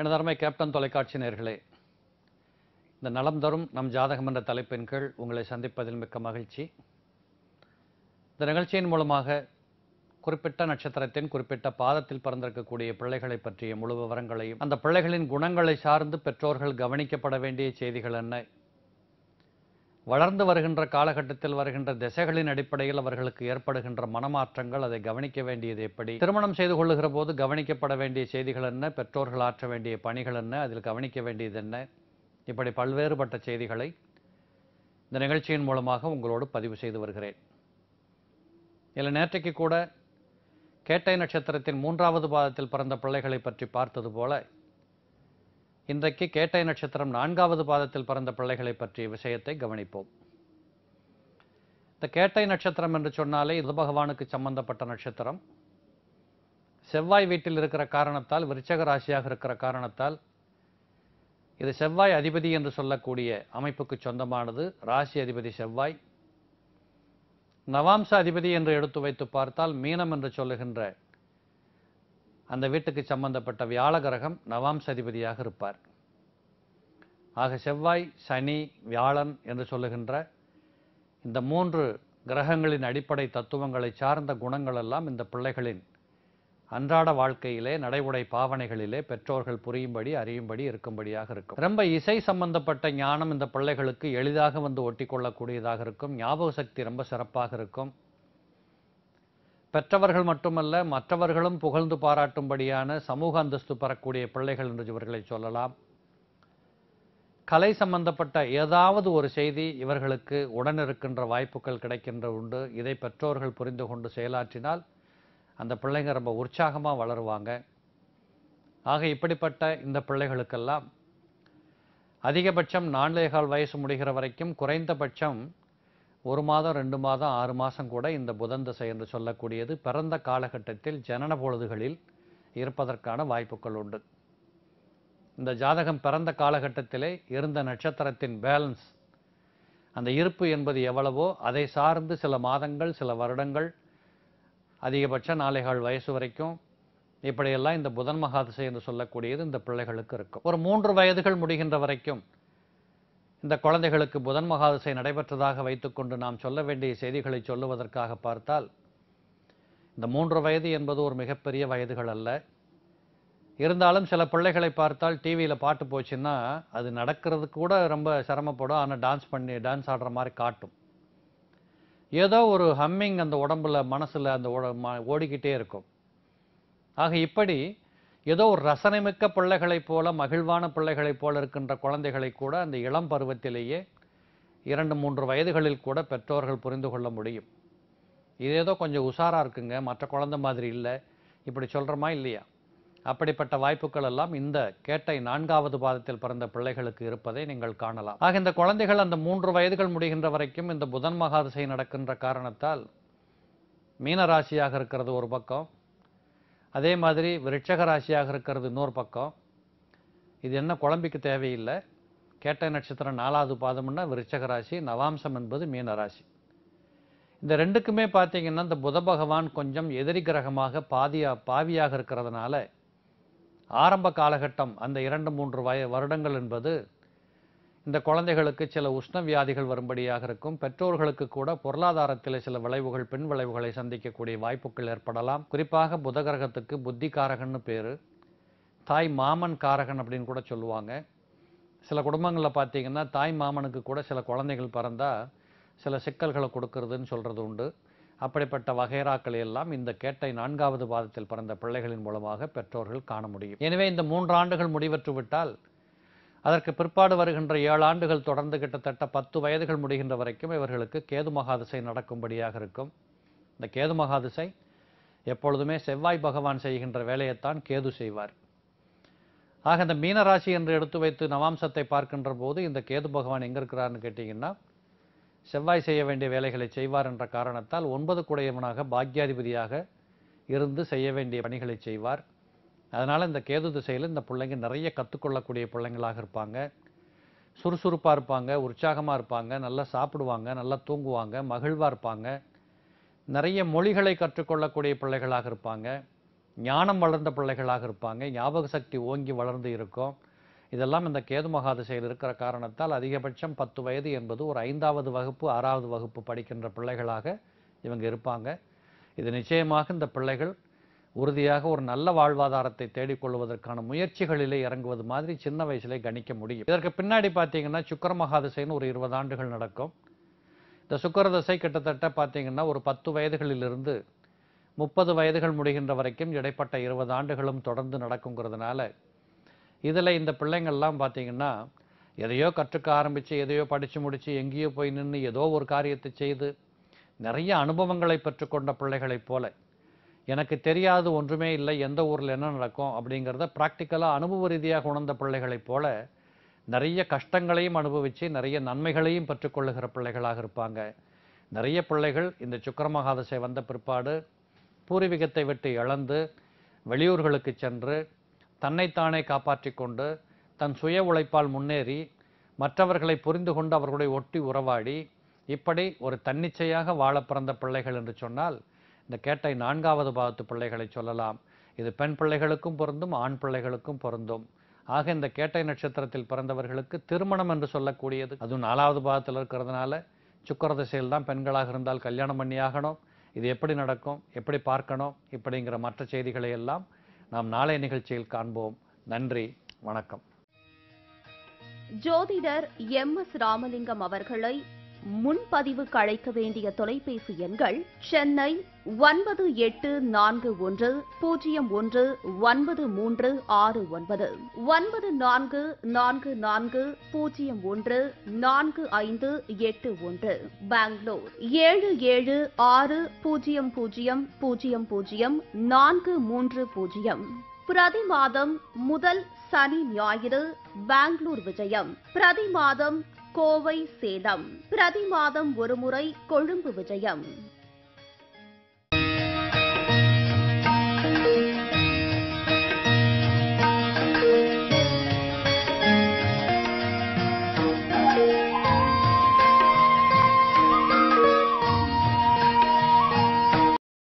எனதருமை கேப்டன் தொலைக்காட்சி நேர்களே இந்த நலம் தரும் நம் ஜாதகம் என்ற தலைப்பின் கீழ் உங்களை சந்திப்பதில் மிக்க மகிழ்ச்சி இந்த நிகழ்ச்சியின் மூலமாக குறிப்பிட்ட நட்சத்திரத்தின் குறிப்பிட்ட பாதத்தில் பிறந்திருக்கக்கூடிய பிள்ளைகளை பற்றிய முழு விவரங்களையும் அந்த பிள்ளைகளின் குணங்களை சார்ந்து பெற்றோர்கள் கவனிக்கப்பட வேண்டிய செய்திகள் என்ன வளர்ந்து வருகின்ற காலகட்டத்தில் வருகின்ற திசைகளின் அடிப்படையில் அவர்களுக்கு ஏற்படுகின்ற மனமாற்றங்கள் அதை கவனிக்க வேண்டியது எப்படி திருமணம் செய்து கொள்ளுகிற போது கவனிக்கப்பட வேண்டிய செய்திகள் என்ன பெற்றோர்கள் ஆற்ற வேண்டிய பணிகள் என்ன அதில் கவனிக்க வேண்டியது என்ன இப்படி பல்வேறுபட்ட செய்திகளை இந்த நிகழ்ச்சியின் மூலமாக உங்களோடு பதிவு செய்து வருகிறேன் இதில் நேற்றைக்கு கூட கேட்டை நட்சத்திரத்தின் மூன்றாவது பாதத்தில் பிறந்த பிள்ளைகளை பற்றி பார்த்தது போல இன்றைக்கு கேட்டை நட்சத்திரம் நான்காவது பாதத்தில் பிறந்த பிள்ளைகளை பற்றிய விஷயத்தை கவனிப்போம் இந்த கேட்டை நட்சத்திரம் என்று சொன்னாலே இது பகவானுக்கு சம்பந்தப்பட்ட நட்சத்திரம் செவ்வாய் வீட்டில் இருக்கிற காரணத்தால் விருச்சக ராசியாக இருக்கிற காரணத்தால் இது செவ்வாய் அதிபதி என்று சொல்லக்கூடிய அமைப்புக்கு சொந்தமானது ராசி அதிபதி செவ்வாய் நவாம்ச அதிபதி என்று எடுத்து வைத்து பார்த்தால் மீனம் என்று சொல்லுகின்ற அந்த வீட்டுக்கு சம்பந்தப்பட்ட வியாழ கிரகம் நவாம்ச அதிபதியாக இருப்பார் ஆக செவ்வாய் சனி வியாழன் என்று சொல்லுகின்ற இந்த மூன்று கிரகங்களின் அடிப்படை தத்துவங்களை சார்ந்த குணங்கள் எல்லாம் இந்த பிள்ளைகளின் அன்றாட வாழ்க்கையிலே நடைமுறை பாவனைகளிலே பெற்றோர்கள் புரியும்படி அறியும்படி இருக்கும்படியாக இருக்கும் ரொம்ப இசை சம்பந்தப்பட்ட ஞானம் இந்த பிள்ளைகளுக்கு எளிதாக வந்து ஒட்டிக்கொள்ளக்கூடியதாக இருக்கும் ஞாபக சக்தி ரொம்ப சிறப்பாக இருக்கும் பெற்றவர்கள் மட்டுமல்ல மற்றவர்களும் புகழ்ந்து பாராட்டும்படியான சமூக அந்தஸ்து பெறக்கூடிய பிள்ளைகள் என்று இவர்களை சொல்லலாம் கலை சம்பந்தப்பட்ட ஏதாவது ஒரு செய்தி இவர்களுக்கு உடன் இருக்கின்ற வாய்ப்புகள் கிடைக்கின்ற உண்டு இதை பெற்றோர்கள் புரிந்து கொண்டு செயலாற்றினால் அந்த பிள்ளைங்க ரொம்ப உற்சாகமாக வளருவாங்க ஆக இப்படிப்பட்ட இந்த பிள்ளைகளுக்கெல்லாம் அதிகபட்சம் நான்கேகால் வயசு முடிகிற வரைக்கும் குறைந்தபட்சம் ஒரு மாதம் ரெண்டு மாதம் ஆறு மாதம் கூட இந்த புதன் திசை என்று சொல்லக்கூடியது பிறந்த காலகட்டத்தில் ஜனன பொழுதுகளில் இருப்பதற்கான வாய்ப்புகள் உண்டு இந்த ஜாதகம் பிறந்த காலகட்டத்திலே இருந்த நட்சத்திரத்தின் பேலன்ஸ் அந்த இருப்பு என்பது எவ்வளவோ அதை சார்ந்து சில மாதங்கள் சில வருடங்கள் அதிகபட்சம் நாளைகால் வயசு வரைக்கும் இப்படியெல்லாம் இந்த புதன் மகாதிசை என்று சொல்லக்கூடியது இந்த பிள்ளைகளுக்கு இருக்கும் ஒரு மூன்று வயதுகள் முடிகின்ற வரைக்கும் இந்த குழந்தைகளுக்கு புதன் மகாதிசை நடைபெற்றதாக வைத்துக்கொண்டு நாம் சொல்ல வேண்டிய செய்திகளை சொல்லுவதற்காக பார்த்தால் இந்த மூன்று வயது என்பது ஒரு மிகப்பெரிய வயதுகள் அல்ல இருந்தாலும் சில பிள்ளைகளை பார்த்தால் டிவியில் பாட்டு போச்சுன்னா அது நடக்கிறது கூட ரொம்ப சிரமப்படும் ஆனால் டான்ஸ் பண்ணி டான்ஸ் ஆடுற மாதிரி காட்டும் ஏதோ ஒரு ஹம்மிங் அந்த உடம்புல மனசில் அந்த ஓட- ம- ஓடிக்கிட்டே இருக்கும் ஆக இப்படி ஏதோ ஒரு ரசனைமிக்க பிள்ளைகளைப் போல மகிழ்வான பிள்ளைகளைப் போல இருக்கின்ற குழந்தைகளை கூட அந்த இளம் பருவத்திலேயே இரண்டு மூன்று வயதுகளில் கூட பெற்றோர்கள் புரிந்து கொள்ள முடியும் இது ஏதோ கொஞ்சம் உஷாராக இருக்குங்க மற்ற குழந்தை மாதிரி இல்லை இப்படி சொல்கிறோமா இல்லையா அப்படிப்பட்ட வாய்ப்புகள் எல்லாம் இந்த கேட்டை நான்காவது பாதத்தில் பிறந்த பிள்ளைகளுக்கு இருப்பதை நீங்கள் காணலாம் ஆக இந்த குழந்தைகள் அந்த மூன்று வயதுகள் முடிகின்ற வரைக்கும் இந்த புதன் மகாதிசை நடக்கின்ற காரணத்தால் மீன ராசியாக இருக்கிறது ஒரு பக்கம் அதே மாதிரி விருட்சக ராசியாக இருக்கிறது இன்னொரு பக்கம் இது என்ன குழம்பிக்கு தேவையில்லை கேட்ட நட்சத்திரம் நாலாவது பாதம்னா விருட்சக ராசி நவாம்சம் என்பது மீன ராசி இந்த ரெண்டுக்குமே பார்த்தீங்கன்னா இந்த புத பகவான் கொஞ்சம் எதிரி கிரகமாக பாதியா பாவியாக இருக்கிறதுனால ஆரம்ப காலகட்டம் அந்த இரண்டு மூன்று வய வருடங்கள் என்பது இந்த குழந்தைகளுக்கு சில உஷ்ண வியாதிகள் வரும்படியாக இருக்கும் பெற்றோர்களுக்கு கூட பொருளாதாரத்தில் சில விளைவுகள் பின் விளைவுகளை சந்திக்கக்கூடிய வாய்ப்புகள் ஏற்படலாம் குறிப்பாக புத கிரகத்துக்கு புத்தி காரகன்னு பேர் தாய் மாமன் காரகன் அப்படின்னு கூட சொல்லுவாங்க சில குடும்பங்களில் பார்த்தீங்கன்னா தாய் மாமனுக்கு கூட சில குழந்தைகள் பிறந்தா சில சிக்கல்களை கொடுக்கறதுன்னு சொல்கிறது உண்டு அப்படிப்பட்ட வகைராக்களை எல்லாம் இந்த கேட்டை நான்காவது பாதத்தில் பிறந்த பிள்ளைகளின் மூலமாக பெற்றோர்கள் காண முடியும் எனவே இந்த மூன்று ஆண்டுகள் முடிவற்று விட்டால் அதற்கு பிற்பாடு வருகின்ற ஏழு ஆண்டுகள் தொடர்ந்து கிட்டத்தட்ட பத்து வயதுகள் முடிகின்ற வரைக்கும் இவர்களுக்கு கேது மகாதிசை நடக்கும்படியாக இருக்கும் இந்த கேது மகாதிசை எப்பொழுதுமே செவ்வாய் பகவான் செய்கின்ற வேலையைத்தான் கேது செய்வார் ஆக இந்த மீனராசி என்று எடுத்து வைத்து நவாம்சத்தை பார்க்கின்ற போது இந்த கேது பகவான் எங்கே இருக்கிறார்னு கேட்டிங்கன்னா செவ்வாய் செய்ய வேண்டிய வேலைகளை செய்வார் என்ற காரணத்தால் ஒன்பது குடையவனாக பாக்யாதிபதியாக இருந்து செய்ய வேண்டிய பணிகளை செய்வார் அதனால் இந்த கேது திசையில் இந்த பிள்ளைங்க நிறைய கற்றுக்கொள்ளக்கூடிய பிள்ளைங்களாக இருப்பாங்க சுறுசுறுப்பாக இருப்பாங்க உற்சாகமாக இருப்பாங்க நல்லா சாப்பிடுவாங்க நல்லா தூங்குவாங்க மகிழ்வாக இருப்பாங்க நிறைய மொழிகளை கற்றுக்கொள்ளக்கூடிய பிள்ளைகளாக இருப்பாங்க ஞானம் வளர்ந்த பிள்ளைகளாக இருப்பாங்க ஞாபக சக்தி ஓங்கி வளர்ந்து இருக்கும் இதெல்லாம் இந்த கேது மகாதிசையில் இருக்கிற காரணத்தால் அதிகபட்சம் பத்து வயது என்பது ஒரு ஐந்தாவது வகுப்பு ஆறாவது வகுப்பு படிக்கின்ற பிள்ளைகளாக இவங்க இருப்பாங்க இது நிச்சயமாக இந்த பிள்ளைகள் உறுதியாக ஒரு நல்ல வாழ்வாதாரத்தை தேடிக்கொள்வதற்கான முயற்சிகளிலே இறங்குவது மாதிரி சின்ன வயசுலே கணிக்க முடியும் இதற்கு பின்னாடி பார்த்தீங்கன்னா சுக்கர மகாதிசைன்னு ஒரு இருபது ஆண்டுகள் நடக்கும் இந்த சுக்கர தசை கிட்டத்தட்ட பார்த்தீங்கன்னா ஒரு பத்து வயதுகளிலிருந்து முப்பது வயதுகள் முடிகின்ற வரைக்கும் இடைப்பட்ட இருபது ஆண்டுகளும் தொடர்ந்து நடக்குங்கிறதுனால இதில் இந்த பிள்ளைங்கள்லாம் பார்த்தீங்கன்னா எதையோ கற்றுக்க ஆரம்பித்து எதையோ படித்து முடித்து எங்கேயோ போய் நின்று ஏதோ ஒரு காரியத்தை செய்து நிறைய அனுபவங்களை பெற்றுக்கொண்ட பிள்ளைகளைப் போல எனக்கு தெரியாது ஒன்றுமே இல்லை எந்த ஊரில் என்ன நடக்கும் அப்படிங்கிறத ப்ராக்டிக்கலாக அனுபவ ரீதியாக உணர்ந்த பிள்ளைகளைப் போல நிறைய கஷ்டங்களையும் அனுபவித்து நிறைய நன்மைகளையும் பெற்றுக்கொள்ளுகிற பிள்ளைகளாக இருப்பாங்க நிறைய பிள்ளைகள் இந்த சுக்கரமகாதசை வந்த பிற்பாடு பூர்வீகத்தை விட்டு இழந்து வெளியூர்களுக்கு சென்று தன்னைத்தானே காப்பாற்றிக் கொண்டு தன் சுய உழைப்பால் முன்னேறி மற்றவர்களை புரிந்து கொண்டு அவர்களுடைய ஒட்டி உறவாடி இப்படி ஒரு தன்னிச்சையாக வாழ பிறந்த பிள்ளைகள் என்று சொன்னால் இந்த கேட்டை நான்காவது பாகத்து பிள்ளைகளை சொல்லலாம் இது பெண் பிள்ளைகளுக்கும் பொருந்தும் ஆண் பிள்ளைகளுக்கும் பொருந்தும் ஆக இந்த கேட்டை நட்சத்திரத்தில் பிறந்தவர்களுக்கு திருமணம் என்று சொல்லக்கூடியது அதுவும் நாலாவது பாகத்தில் இருக்கிறதுனால சுக்கர திசையில் தான் பெண்களாக இருந்தால் கல்யாணம் பண்ணியாகணும் இது எப்படி நடக்கும் எப்படி பார்க்கணும் இப்படிங்கிற மற்ற செய்திகளை எல்லாம் நாம் நாளை நிகழ்ச்சியில் காண்போம் நன்றி வணக்கம் ஜோதிடர் எம் எஸ் ராமலிங்கம் அவர்களை முன்பதிவுக்கு அழைக்க வேண்டிய தொலைபேசி எண்கள் சென்னை ஒன்பது எட்டு நான்கு ஒன்று பூஜ்ஜியம் ஒன்று ஒன்பது மூன்று ஆறு ஒன்பது ஒன்பது நான்கு நான்கு நான்கு பூஜ்ஜியம் ஒன்று நான்கு ஐந்து எட்டு ஒன்று பெங்களூர் ஏழு ஏழு ஆறு பூஜ்ஜியம் பூஜ்ஜியம் பூஜ்ஜியம் பூஜ்ஜியம் நான்கு மூன்று பூஜ்ஜியம் பிரதி மாதம் முதல் சனி ஞாயிறு பெங்களூர் விஜயம் பிரதி மாதம் கோவை சேலம் பிரதி மாதம் ஒருமுறை கொழும்பு விஜயம்